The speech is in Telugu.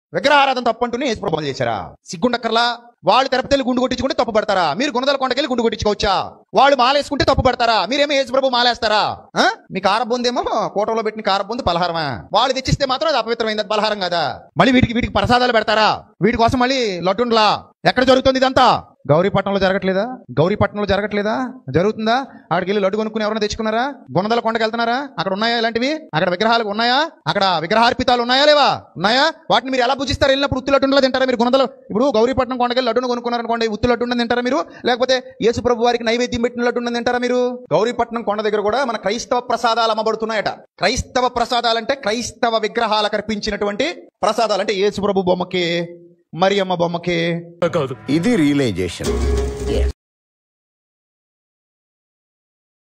విగ్రహారాధన తప్పు అంటూనే యేసు ప్రభు చేశారా సిగ్గుండక్కర్లా వాళ్ళు తిరుపతి గుండు కొట్టించుకుంటే తప్పు పడతారా మీరు గుణదల కొండకెళ్ళి గుండు కొట్టించుకోవచ్చా వాళ్ళు మాలేసుకుంటే తప్పు పడతారా మీరేమో యేసు ప్రభు మాలేస్తారా ఆ? మీ కారబొందేమో కోటలో పెట్టిన కారబొంది పలహారమా వాళ్ళు తెచ్చిస్తే మాత్రం అది అపవిత్రమైంది అది పలహారం కదా మళ్ళీ వీటికి వీటికి ప్రసాదాలు పెడతారా వీటి కోసం మళ్ళీ లడ్డుండ్లా ఎక్కడ జరుగుతుంది ఇదంతా గౌరీపట్నంలో జరగట్లేదా గౌరీపట్నంలో జరగట్లేదా జరుగుతుందా అక్కడికి వెళ్ళి లడ్డు కొనుక్కుని ఎవరైనా తెచ్చుకున్నారా గుణదల కొండకి వెళ్తున్నారా అక్కడ ఉన్నాయా ఇలాంటివి అక్కడ విగ్రహాలు ఉన్నాయా అక్కడ విగ్రహార్పితాలు ఉన్నాయా లేవా ఉన్నాయా వాటిని మీరు ఎలా పూజిస్తారు వెళ్ళినప్పుడు ఉత్తి లడ్డుండలో తింటారా మీరు గుణదలు ఇప్పుడు గౌరీపట్నం కొండకి వెళ్ళి లడ్డును కొనుక్కున్నారనుకోండి ఉత్తి లడ్డు ఉండని తింటారా మీరు లేకపోతే యేసు ప్రభు వారికి నైవేద్యం పెట్టిన లడ్డు ఉండని తింటారా మీరు గౌరీపట్నం కొండ దగ్గర కూడా మన క్రైస్తవ ప్రసాదాలు అమ్మబడుతున్నాయట క్రైస్తవ ప్రసాదాలంటే క్రైస్తవ విగ్రహాలకు అర్పించినటువంటి ప్రసాదాలు అంటే యేసు ప్రభు బొమ్మకి మరియమ్మ బొమ్మకి కాదు ఇది రియలైజేషన్